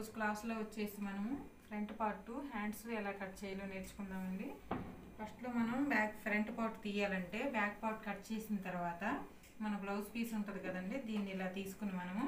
ఈరోజు క్లాస్లో వచ్చేసి మనము ఫ్రంట్ పార్ట్ హ్యాండ్స్ ఎలా కట్ చేయాలో నేర్చుకుందామండి ఫస్ట్లో మనం బ్యాక్ ఫ్రంట్ పార్ట్ తీయాలంటే బ్యాక్ పార్ట్ కట్ చేసిన తర్వాత మన బ్లౌజ్ పీస్ ఉంటుంది కదండి దీన్ని ఇలా తీసుకుని మనము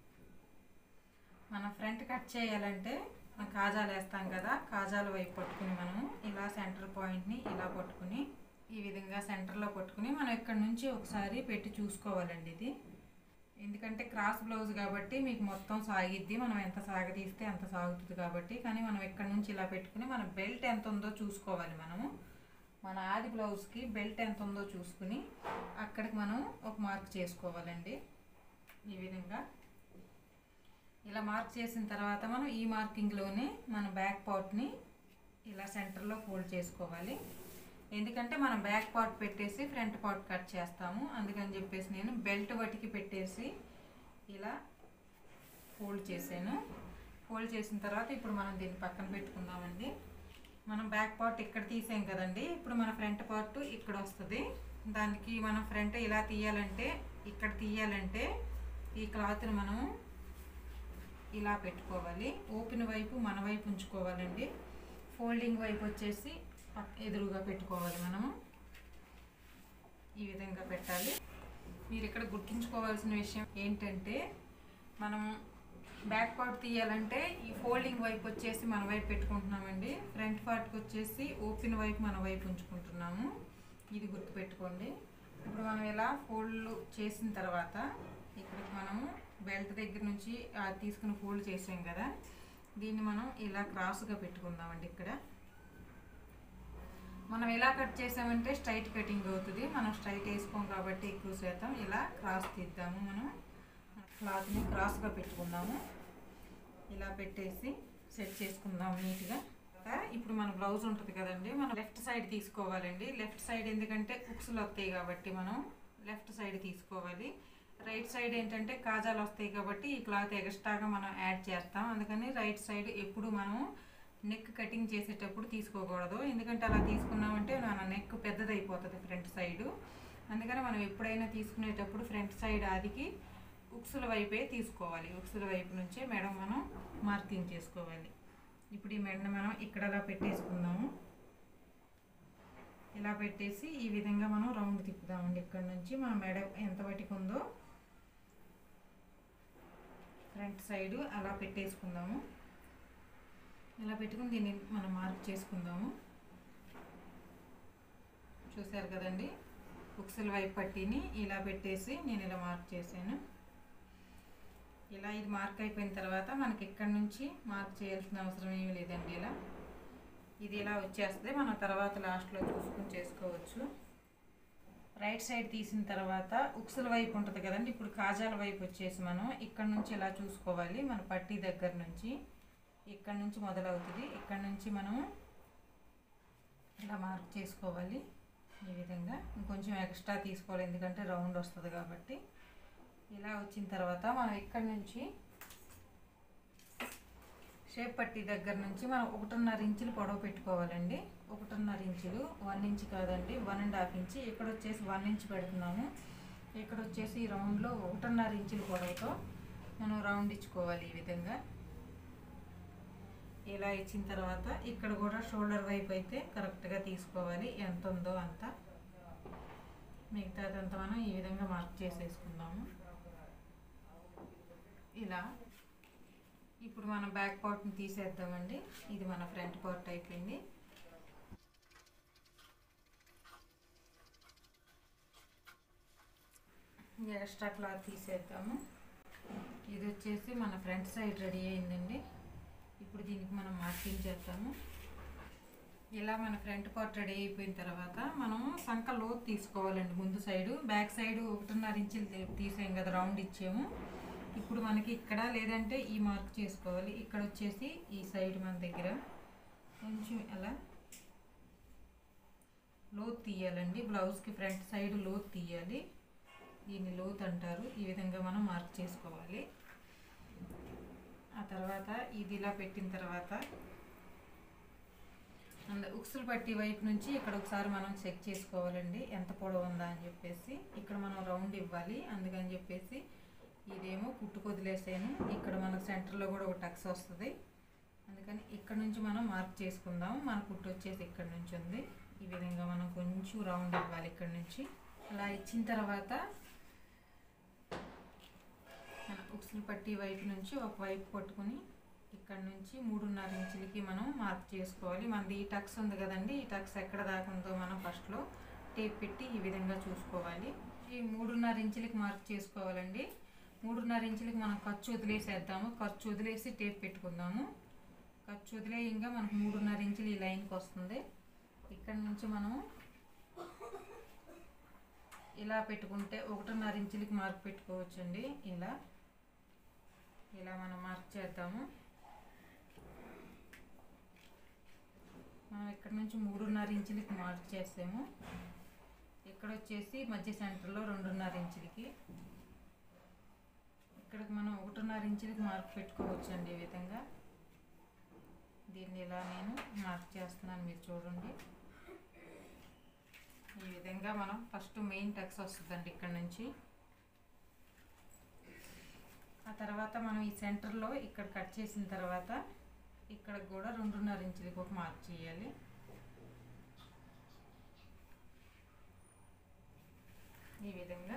మన ఫ్రంట్ కట్ చేయాలంటే మనం కాజాలు వేస్తాం కదా కాజాల వైపు పట్టుకుని మనము ఇలా సెంటర్ పాయింట్ని ఇలా పట్టుకుని ఈ విధంగా సెంటర్లో పట్టుకుని మనం ఇక్కడ నుంచి ఒకసారి పెట్టి చూసుకోవాలండి ఇది ఎందుకంటే క్రాస్ బ్లౌజ్ కాబట్టి మీకు మొత్తం సాగిద్ది మనం ఎంత సాగతీస్తే అంత సాగుతుంది కాబట్టి కానీ మనం ఇక్కడ నుంచి ఇలా పెట్టుకుని మన బెల్ట్ ఎంత ఉందో చూసుకోవాలి మనము మన ఆది బ్లౌజ్కి బెల్ట్ ఎంత ఉందో చూసుకుని అక్కడికి మనం ఒక మార్క్ చేసుకోవాలండి ఈ విధంగా ఇలా మార్క్ చేసిన తర్వాత మనం ఈ మార్కింగ్లోనే మన బ్యాక్ పార్ట్ని ఇలా సెంటర్లో ఫోల్డ్ చేసుకోవాలి ఎందుకంటే మనం బ్యాక్ పార్ట్ పెట్టేసి ఫ్రంట్ పార్ట్ కట్ చేస్తాము అందుకని చెప్పేసి నేను బెల్ట్ వటికి పెట్టేసి ఇలా ఫోల్డ్ చేశాను ఫోల్డ్ చేసిన తర్వాత ఇప్పుడు మనం దీన్ని పక్కన పెట్టుకుందామండి మనం బ్యాక్ పార్ట్ ఇక్కడ తీసాం కదండి ఇప్పుడు మన ఫ్రంట్ పార్ట్ ఇక్కడ వస్తుంది దానికి మనం ఫ్రంట్ ఇలా తీయాలంటే ఇక్కడ తీయాలంటే ఈ క్లాత్ని మనం ఇలా పెట్టుకోవాలి ఓపెన్ వైపు మన వైపు ఉంచుకోవాలండి ఫోల్డింగ్ వైపు వచ్చేసి పక్క ఎదురుగా పెట్టుకోవాలి మనము ఈ విధంగా పెట్టాలి మీరు ఇక్కడ గుర్తుంచుకోవాల్సిన విషయం ఏంటంటే మనం బ్యాక్ పార్ట్ తీయాలంటే ఈ ఫోల్డింగ్ వైపు వచ్చేసి మన వైపు పెట్టుకుంటున్నామండి ఫ్రంట్ పార్ట్కి వచ్చేసి ఓపెన్ వైపు మన వైపు ఉంచుకుంటున్నాము ఇది గుర్తుపెట్టుకోండి ఇప్పుడు మనం ఇలా ఫోల్డ్ చేసిన తర్వాత ఇక్కడికి మనము బెల్ట్ దగ్గర నుంచి ఆ తీసుకుని ఫోల్డ్ చేసాం కదా దీన్ని మనం ఇలా క్రాస్గా పెట్టుకుందామండి ఇక్కడ మనం ఎలా కట్ చేసామంటే స్ట్రైట్ కటింగ్ అవుతుంది మనం స్ట్రైట్ వేసుకోం కాబట్టి ఎక్కువ శాతం ఇలా క్రాస్ తీద్దాము మనం క్లాత్ని క్రాస్గా పెట్టుకుందాము ఇలా పెట్టేసి సెట్ చేసుకుందాం నీట్గా ఇప్పుడు మన బ్లౌజ్ ఉంటుంది కదండి మనం లెఫ్ట్ సైడ్ తీసుకోవాలండి లెఫ్ట్ సైడ్ ఎందుకంటే ఉక్సులు వస్తాయి కాబట్టి మనం లెఫ్ట్ సైడ్ తీసుకోవాలి రైట్ సైడ్ ఏంటంటే కాజాలు వస్తాయి కాబట్టి ఈ క్లాత్ ఎక్స్ట్రాగా మనం యాడ్ చేస్తాం అందుకని రైట్ సైడ్ ఎప్పుడు మనము నెక్ కటింగ్ చేసేటప్పుడు తీసుకోకూడదు ఎందుకంటే అలా తీసుకున్నామంటే మన నెక్ పెద్దదైపోతుంది ఫ్రంట్ సైడు అందుకని మనం ఎప్పుడైనా తీసుకునేటప్పుడు ఫ్రంట్ సైడ్ ఆదికి ఉక్సుల వైపే తీసుకోవాలి ఉక్సుల వైపు నుంచే మెడ మనం మార్కింగ్ చేసుకోవాలి ఇప్పుడు ఈ మెడని మనం ఇక్కడ అలా పెట్టేసుకుందాము ఇలా పెట్టేసి ఈ విధంగా మనం రౌండ్ తిప్పుదామండి ఇక్కడ నుంచి మన మెడ ఎంత పట్టుకు ఉందో ఫ్రంట్ సైడ్ అలా పెట్టేసుకుందాము ఇలా పెట్టుకుని దీన్ని మనం మార్క్ చేసుకుందాము చూసారు కదండి ఉక్సల వైపు పట్టిని ఇలా పెట్టేసి నేను ఇలా మార్క్ చేశాను ఇలా ఇది మార్క్ అయిపోయిన తర్వాత మనకి ఇక్కడ నుంచి మార్క్ చేయాల్సిన అవసరం ఏమీ లేదండి ఇలా ఇది ఇలా వచ్చేస్తే మనం తర్వాత లాస్ట్లో చూసుకుని చేసుకోవచ్చు రైట్ సైడ్ తీసిన తర్వాత ఉక్సుల వైపు ఉంటుంది కదండి ఇప్పుడు కాజాల వైపు వచ్చేసి మనం ఇక్కడ నుంచి ఇలా చూసుకోవాలి మన పట్టీ దగ్గర నుంచి ఇక్కడ నుంచి మొదలవుతుంది ఇక్కడ నుంచి మనం ఇలా మార్క్ చేసుకోవాలి ఈ విధంగా ఇంకొంచెం ఎక్స్ట్రా తీసుకోవాలి ఎందుకంటే రౌండ్ వస్తుంది కాబట్టి ఇలా వచ్చిన తర్వాత మనం ఇక్కడ నుంచి షేప్ పట్టీ దగ్గర నుంచి మనం ఒకటిన్నర ఇంచులు పొడవు పెట్టుకోవాలండి ఒకటిన్నర ఇంచులు వన్ ఇంచ్ కాదండి వన్ అండ్ హాఫ్ ఇంచ్ ఇక్కడ వచ్చేసి వన్ ఇంచ్ పెడుతున్నాము ఇక్కడ వచ్చేసి ఈ రౌండ్లో ఒకటిన్నర ఇంచుల పొడవుతో మనం రౌండ్ ఇచ్చుకోవాలి ఈ విధంగా ఇలా ఇచ్చిన తర్వాత ఇక్కడ కూడా షోల్డర్ వైపు అయితే కరెక్ట్గా తీసుకోవాలి ఎంత ఉందో అంత మిగతాదంతా మనం ఈ విధంగా మార్క్ చేసేసుకుందాము ఇలా ఇప్పుడు మన బ్యాక్ పార్ట్ని తీసేద్దామండి ఇది మన ఫ్రంట్ పార్ట్ అయిపోయింది ఎక్స్ట్రా క్లాత్ తీసేద్దాము ఇది వచ్చేసి మన ఫ్రంట్ సైడ్ రెడీ అయిందండి ఇప్పుడు దీనికి మనం మార్కింగ్ చేద్దాము ఇలా మన ఫ్రంట్ పార్ట్ రెడీ అయిపోయిన తర్వాత మనం సంక లోతు తీసుకోవాలండి ముందు సైడు బ్యాక్ సైడ్ ఒకటిన్నర ఇంచులు తీసాం కదా రౌండ్ ఇచ్చాము ఇప్పుడు మనకి ఇక్కడ లేదంటే ఈ మార్క్ చేసుకోవాలి ఇక్కడ వచ్చేసి ఈ సైడ్ మన దగ్గర కొంచెం అలా లోతు తీయాలండి బ్లౌజ్కి ఫ్రంట్ సైడ్ లోతు తీయాలి దీన్ని లోతు అంటారు ఈ విధంగా మనం మార్క్ చేసుకోవాలి ఆ తర్వాత ఇది ఇలా పెట్టిన తర్వాత అండ్ ఉక్సులు పట్టి వైపు నుంచి ఇక్కడ ఒకసారి మనం చెక్ చేసుకోవాలండి ఎంత పొడవు ఉందా అని చెప్పేసి ఇక్కడ మనం రౌండ్ ఇవ్వాలి అందుకని చెప్పేసి ఇదేమో కుట్టుకు వదిలేసాను ఇక్కడ మనకు సెంటర్లో కూడా ఒక టక్స్ వస్తుంది అందుకని ఇక్కడ నుంచి మనం మార్క్ చేసుకుందాం మన కుట్టు వచ్చేసి ఇక్కడ నుంచి ఉంది ఈ విధంగా మనం కొంచెం రౌండ్ ఇవ్వాలి ఇక్కడ నుంచి అలా ఇచ్చిన తర్వాత మన ఉక్సులు పట్టి వైపు నుంచి ఒక వైపు పట్టుకుని ఇక్కడ నుంచి మూడున్నర ఇంచులకి మనం మార్క్ చేసుకోవాలి మనది ఈ టక్స్ ఉంది కదండి ఈ టక్స్ ఎక్కడ దాకా ఉందో మనం ఫస్ట్లో టేప్ పెట్టి ఈ విధంగా చూసుకోవాలి ఈ మూడున్నర ఇంచులకి మార్క్ చేసుకోవాలండి మూడున్నర ఇంచులకి మనం ఖర్చు వదిలేసేద్దాము ఖర్చు వదిలేసి టేప్ పెట్టుకుందాము ఖర్చు వదిలేయంగా మనకు మూడున్నర ఇంచులు ఈ లైన్కి వస్తుంది ఇక్కడ నుంచి మనం ఇలా పెట్టుకుంటే ఒకటిన్నర ఇంచులకి మార్క్ పెట్టుకోవచ్చండి ఇలా ఇలా మనం మార్క్ చేద్దాము మనం ఇక్కడ నుంచి మూడున్నర ఇంచులకి మార్క్ చేసాము ఇక్కడ వచ్చేసి మధ్య సెంటర్లో రెండున్నర ఇంచులకి ఇక్కడికి మనం ఒకటిన్నర ఇంచులకి మార్క్ పెట్టుకోవచ్చండి ఈ విధంగా దీన్ని ఇలా నేను మార్క్ చేస్తున్నాను మీరు చూడండి ఈ విధంగా మనం ఫస్ట్ మెయిన్ టక్స్ వస్తుందండి ఇక్కడ నుంచి ఆ తర్వాత మనం ఈ సెంటర్లో ఇక్కడ కట్ చేసిన తర్వాత ఇక్కడ కూడా రెండున్నర ఇంచులకి ఒక మార్క్ చేయాలి ఈ విధంగా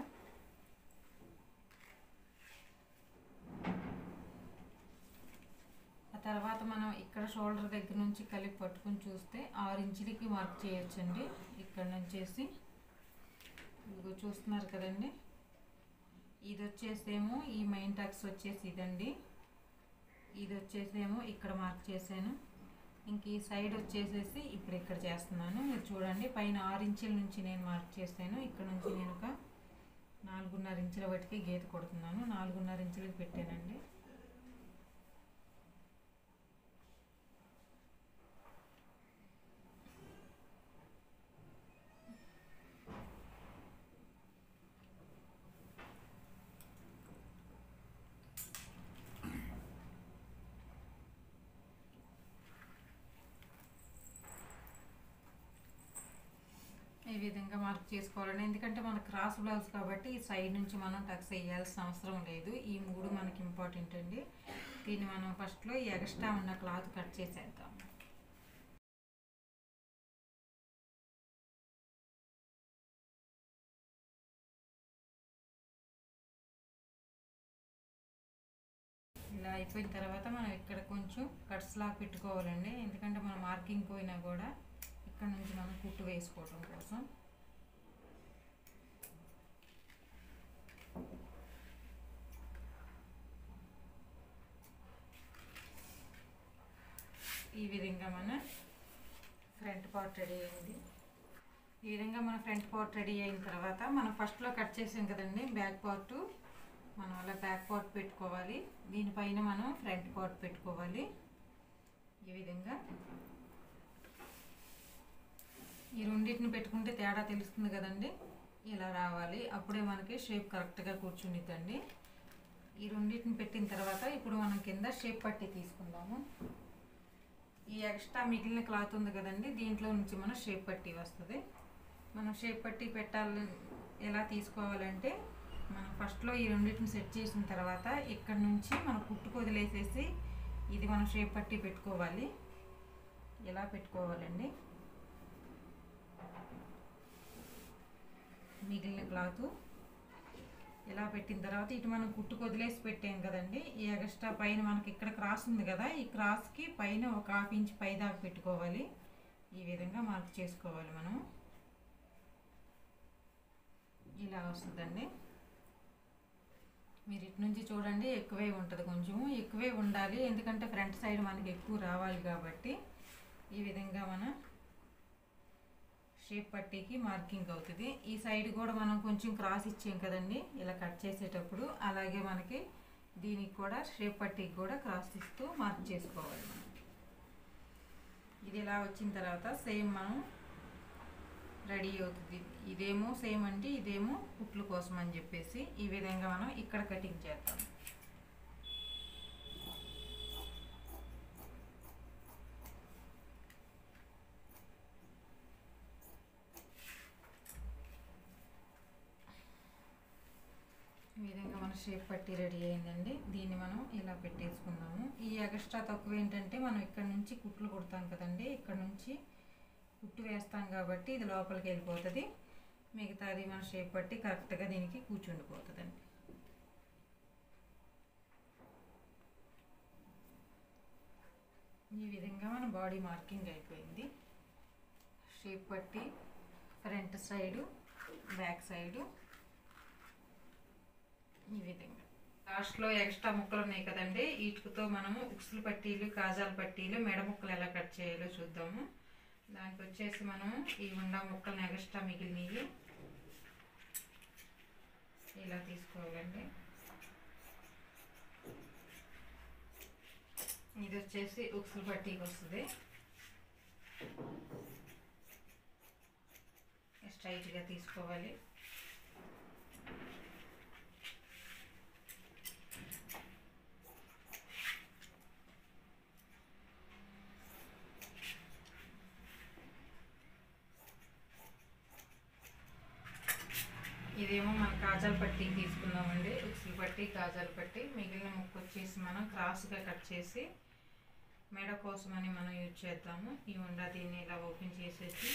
ఆ తర్వాత మనం ఇక్కడ షోల్డర్ దగ్గర నుంచి కలిపి పట్టుకుని చూస్తే ఆరు ఇంచులకి మార్క్ చేయొచ్చండి ఇక్కడ నుంచేసి ఇదిగో చూస్తున్నారు కదండి ఇది వచ్చేసేమో ఈ మెయిన్ టక్స్ వచ్చేసి ఇదండి ఇది వచ్చేసేమో ఇక్కడ మార్క్ చేశాను ఇంక ఈ సైడ్ వచ్చేసేసి ఇప్పుడు ఇక్కడ చేస్తున్నాను మీరు చూడండి పైన ఆరు ఇంచుల నుంచి నేను మార్క్ చేశాను ఇక్కడ నుంచి నేను ఒక నాలుగున్నర ఇంచుల బట్టికి గీత కొడుతున్నాను నాలుగున్నర ఇంచులకి పెట్టానండి ఈ విధంగా మార్క్ చేసుకోవాలండి ఎందుకంటే మన క్రాస్ బ్లౌజ్ కాబట్టి ఈ సైడ్ నుంచి మనం టక్స్ వేయాల్సిన అవసరం లేదు ఈ మూడు మనకి ఇంపార్టెంట్ అండి దీన్ని మనం ఫస్ట్లో ఈ ఎక్స్ట్రా ఉన్న క్లాత్ కట్ చేసేద్దాం ఇలా అయిపోయిన తర్వాత మనం ఇక్కడ కొంచెం కట్స్ లాగా పెట్టుకోవాలండి ఎందుకంటే మనం మార్కింగ్ పోయినా కూడా ఇక్కడ నుంచి మనం కుట్టు వేసుకోవడం కోసం ఈ విధంగా మన ఫ్రంట్ పార్ట్ రెడీ అయింది ఈ విధంగా మన ఫ్రంట్ పార్ట్ రెడీ అయిన తర్వాత మనం ఫస్ట్లో కట్ చేసాం కదండి బ్యాక్ పార్ట్ మనం అలా బ్యాక్ పార్ట్ పెట్టుకోవాలి దీనిపైన మనం ఫ్రంట్ పార్ట్ పెట్టుకోవాలి ఈ విధంగా ఈ రెండింటిని పెట్టుకుంటే తేడా తెలుస్తుంది కదండి ఇలా రావాలి అప్పుడే మనకి షేప్ కరెక్ట్గా కూర్చునిద్దండి ఈ రెండింటిని పెట్టిన తర్వాత ఇప్పుడు మనం కింద షేప్ పట్టి తీసుకుందాము ఈ ఎక్స్ట్రా మిగిలిన క్లాత్ ఉంది కదండి దీంట్లో నుంచి మనం షేప్ పట్టి వస్తుంది మనం షేప్ పట్టి పెట్టాలి ఎలా తీసుకోవాలంటే మనం ఫస్ట్లో ఈ రెండింటిని సెట్ చేసిన తర్వాత ఇక్కడ నుంచి మనం కుట్టుకు వదిలేసేసి ఇది మనం షేప్ పట్టి పెట్టుకోవాలి ఎలా పెట్టుకోవాలండి మిగిలిన క్లాత్ ఇలా పెట్టిన తర్వాత ఇటు మనం కుట్టుకు వదిలేసి పెట్టాం కదండి ఈ ఎక్స్ట్రా పైన మనకి ఇక్కడ క్రాస్ ఉంది కదా ఈ క్రాస్కి పైన ఒక హాఫ్ ఇంచ్ పై దాకా పెట్టుకోవాలి ఈ విధంగా మార్క్ చేసుకోవాలి మనం ఇలా వస్తుందండి మీరు ఇటు నుంచి చూడండి ఎక్కువే ఉంటుంది కొంచెం ఎక్కువే ఉండాలి ఎందుకంటే ఫ్రంట్ సైడ్ మనకి ఎక్కువ రావాలి కాబట్టి ఈ విధంగా మన షేప్ పట్టీకి మార్కింగ్ అవుతుంది ఈ సైడ్ కూడా మనం కొంచెం క్రాస్ ఇచ్చాం కదండి ఇలా కట్ చేసేటప్పుడు అలాగే మనకి దీనికి కూడా షేప్ పట్టీకి కూడా క్రాస్ ఇస్తూ మార్క్ చేసుకోవాలి మనం ఇది ఇలా వచ్చిన తర్వాత సేమ్ మనం రెడీ అవుతుంది ఇదేమో సేమ్ అండి ఇదేమో కుట్ల కోసం అని చెప్పేసి ఈ విధంగా మనం ఇక్కడ కటింగ్ చేద్దాం ఈ విధంగా మనం షేప్ పట్టి రెడీ అయిందండి దీన్ని మనం ఇలా పెట్టేసుకున్నాము ఈ ఎక్స్ట్రా తక్కువ ఏంటంటే మనం ఇక్కడ నుంచి కుట్లు కుడతాం కదండి ఇక్కడ నుంచి కుట్టు వేస్తాం కాబట్టి ఇది లోపలికి వెళ్ళిపోతుంది మిగతాది మన షేప్ పట్టి కరెక్ట్గా దీనికి కూర్చుండిపోతుందండి ఈ విధంగా మన బాడీ మార్కింగ్ అయిపోయింది షేప్ పట్టి ఫ్రంట్ సైడు బ్యాక్ సైడు ఈ విధంగా లాస్ట్లో ఎక్స్ట్రా ముక్కలు ఉన్నాయి కదండి వీటితో మనము ఉక్సులు పట్టీలు కాజాల పట్టీలు మెడ ముక్కలు ఎలా కట్ చేయాలో చూద్దాము దానికి వచ్చేసి మనం ఈ ఉండా ముక్కలను ఎక్స్ట్రా మిగిలినవి ఇలా తీసుకోవాలండి ఇది వచ్చేసి ఉక్సులు పట్టీకి వస్తుంది స్ట్రైట్గా తీసుకోవాలి ఇదేమో మన కాజాల పట్టి తీసుకున్నామండి ఉక్సులు పట్టి కాజాల పట్టి మిగిలిన ముక్క వచ్చేసి మనం క్రాస్గా కట్ చేసి మెడ కోసమని మనం యూజ్ చేద్దాము ఈ ఉండా దీన్ని ఇలా ఓపెన్ చేసేసి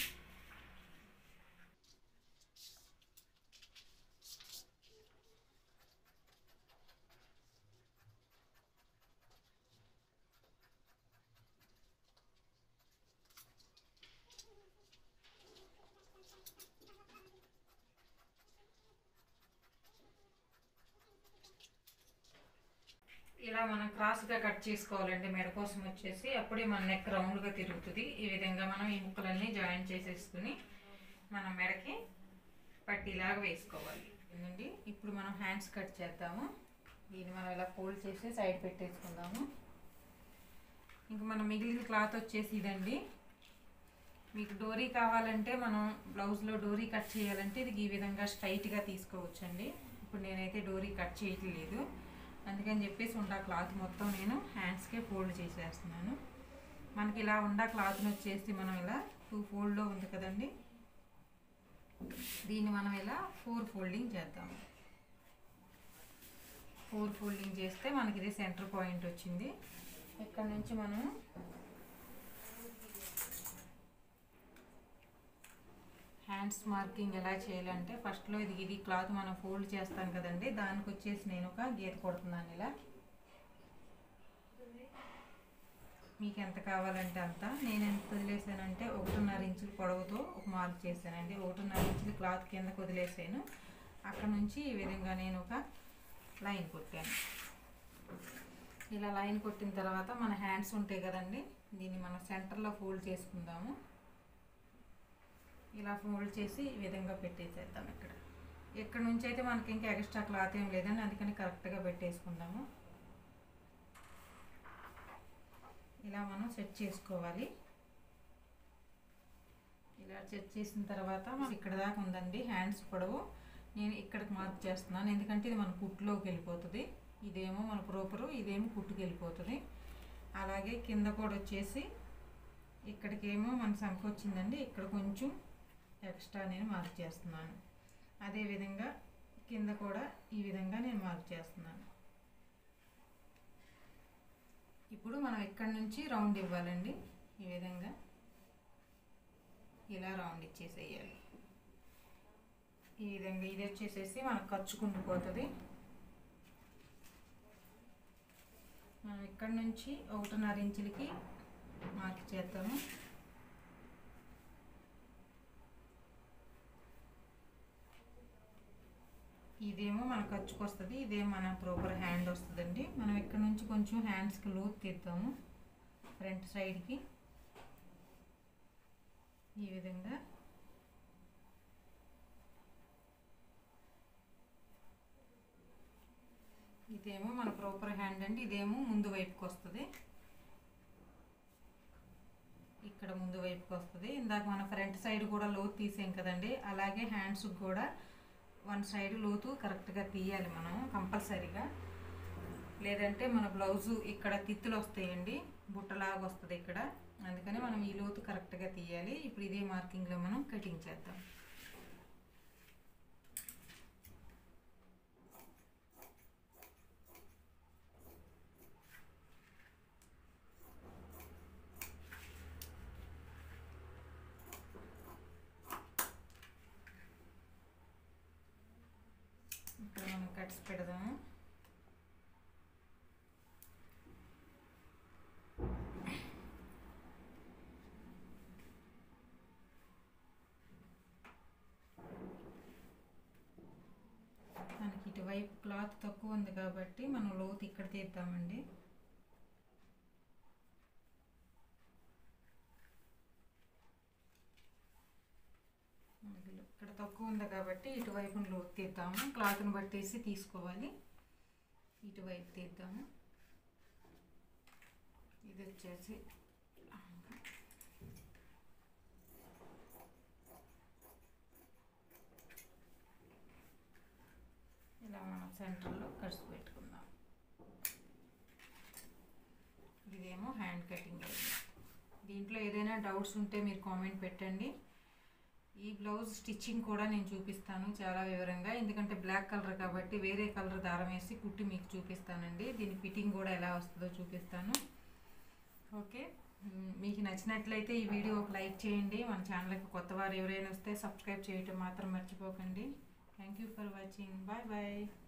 ఇలా మనం క్రాస్గా కట్ చేసుకోవాలండి మెడ కోసం వచ్చేసి అప్పుడే మన నెక్ రౌండ్గా తిరుగుతుంది ఈ విధంగా మనం ఈ ముక్కలన్నీ జాయిన్ చేసేసుకుని మనం మెడకి పట్టీలాగా వేసుకోవాలి ఏంటండి ఇప్పుడు మనం హ్యాండ్స్ కట్ చేద్దాము దీన్ని మనం ఇలా ఫోల్డ్ చేసి సైడ్ పెట్టేసుకుందాము ఇంక మనం మిగిలిన క్లాత్ వచ్చేసి ఇదండి మీకు డోరీ కావాలంటే మనం బ్లౌజ్లో డోరీ కట్ చేయాలంటే ఇది ఈ విధంగా స్ట్రైట్గా తీసుకోవచ్చండి ఇప్పుడు నేనైతే డోరీ కట్ చేయట్లేదు అందుకని చెప్పేసి ఉండా క్లాత్ మొత్తం నేను హ్యాండ్స్కే ఫోల్డ్ చేసేస్తున్నాను మనకి ఇలా ఉండా క్లాత్ని వచ్చేసి మనం ఇలా టూ ఫోల్డ్లో ఉంది కదండి దీన్ని మనం ఇలా ఫోర్ ఫోల్డింగ్ చేద్దాము ఫోర్ ఫోల్డింగ్ చేస్తే మనకి ఇది సెంటర్ పాయింట్ వచ్చింది ఇక్కడ నుంచి మనం హ్యాండ్స్ మార్కింగ్ ఎలా చేయాలంటే ఫస్ట్లో ఇది ఇది క్లాత్ మనం ఫోల్డ్ చేస్తాం కదండి దానికి వచ్చేసి నేను ఒక గీత కొడుతున్నాను ఇలా మీకు ఎంత కావాలంటే అంత నేను ఎంత వదిలేసానంటే ఒకటిన్నర ఇంచుల పొడవుతో ఒక మార్క్ చేశానండి ఒకటిన్నర ఇంచుల క్లాత్ కిందకు వదిలేసాను అక్కడ నుంచి ఈ విధంగా నేను ఒక లైన్ కొట్టాను ఇలా లైన్ కొట్టిన తర్వాత మన హ్యాండ్స్ ఉంటాయి కదండి దీన్ని మనం సెంటర్లో ఫోల్డ్ చేసుకుందాము ఇలా ఫోల్డ్ చేసి ఈ విధంగా పెట్టేసేద్దాం ఇక్కడ ఇక్కడ నుంచి అయితే మనకి ఇంకా ఎక్స్ట్రా క్లాత్ ఏం లేదండి అందుకని కరెక్ట్గా పెట్టేసుకుందాము ఇలా మనం సెట్ చేసుకోవాలి ఇలా సెట్ చేసిన తర్వాత మనకి ఇక్కడ దాకా ఉందండి హ్యాండ్స్ పొడవు నేను ఇక్కడికి మార్క్ చేస్తున్నాను ఎందుకంటే ఇది మన కుట్టులోకి వెళ్ళిపోతుంది ఇదేమో మన ప్రోపరు ఇదేమో కుట్టుకు వెళ్ళిపోతుంది అలాగే కింద కూడా వచ్చేసి ఇక్కడికేమో మన సంఖ వచ్చిందండి ఇక్కడ కొంచెం ఎక్స్ట్రా నేను మార్క్ చేస్తున్నాను అదేవిధంగా కింద కూడా ఈ విధంగా నేను మార్క్ చేస్తున్నాను ఇప్పుడు మనం ఇక్కడ నుంచి రౌండ్ ఇవ్వాలండి ఈ విధంగా ఇలా రౌండ్ ఇచ్చేసేయాలి ఈ విధంగా ఇది వచ్చేసేసి మనకు ఖర్చుకుంటూ పోతుంది మనం ఇక్కడ నుంచి ఒకటిన్నర ఇంచులకి మార్క్ చేస్తాము ఇదేమో మన ఖర్చుకు వస్తుంది ఇదేమో మన ప్రాపర్ హ్యాండ్ వస్తుందండి మనం ఇక్కడ నుంచి కొంచెం హ్యాండ్స్కి లోతు తీద్దాము ఫ్రంట్ సైడ్కి ఈ విధంగా ఇదేమో మన ప్రాపర్ హ్యాండ్ అండి ఇదేమో ముందు వైపుకి వస్తుంది ఇక్కడ ముందు వైపుకి వస్తుంది ఇందాక మన ఫ్రంట్ సైడ్ కూడా లోతు తీసాం కదండి అలాగే హ్యాండ్స్కి కూడా వన్ సైడ్ లోతు కరెక్ట్గా తీయాలి మనం కంపల్సరీగా లేదంటే మన బ్లౌజు ఇక్కడ తిత్తులు వస్తాయండి బుట్టలాగా వస్తుంది ఇక్కడ అందుకని మనం ఈ లోతు కరెక్ట్గా తీయాలి ఇప్పుడు ఇదే మార్కింగ్లో మనం కటింగ్ చేద్దాం కట్స్ పెడదాము మనకి ఇటువైపు క్లాత్ తక్కువ ఉంది కాబట్టి మనం లోతు ఇక్కడ తీద్దామండి మనకి ఇక్కడ తక్కువ ఉంది కాబట్టి ఇటువైపు లోతు తీద్దాము క్లాత్ని బట్టేసి తీసుకోవాలి ఇటువైపు తీద్దాము ఇది వచ్చేసి ఇలా మనం సెంటర్లో కట్స్ పెట్టుకుందాం ఇదేమో హ్యాండ్ కటింగ్ దీంట్లో ఏదైనా డౌట్స్ ఉంటే మీరు కామెంట్ పెట్టండి ఈ బ్లౌజ్ స్టిచ్చింగ్ కూడా నేను చూపిస్తాను చాలా వివరంగా ఎందుకంటే బ్లాక్ కలర్ కాబట్టి వేరే కలర్ దారం వేసి కుట్టి మీకు చూపిస్తానండి దీని ఫిట్టింగ్ కూడా ఎలా వస్తుందో చూపిస్తాను ఓకే మ్, మీకు నచ్చినట్లయితే ఈ వీడియో ఒక లైక్ చేయండి మన ఛానల్కి కొత్త వారు ఎవరైనా వస్తే సబ్స్క్రైబ్ చేయటం మాత్రం మర్చిపోకండి thank you for watching bye bye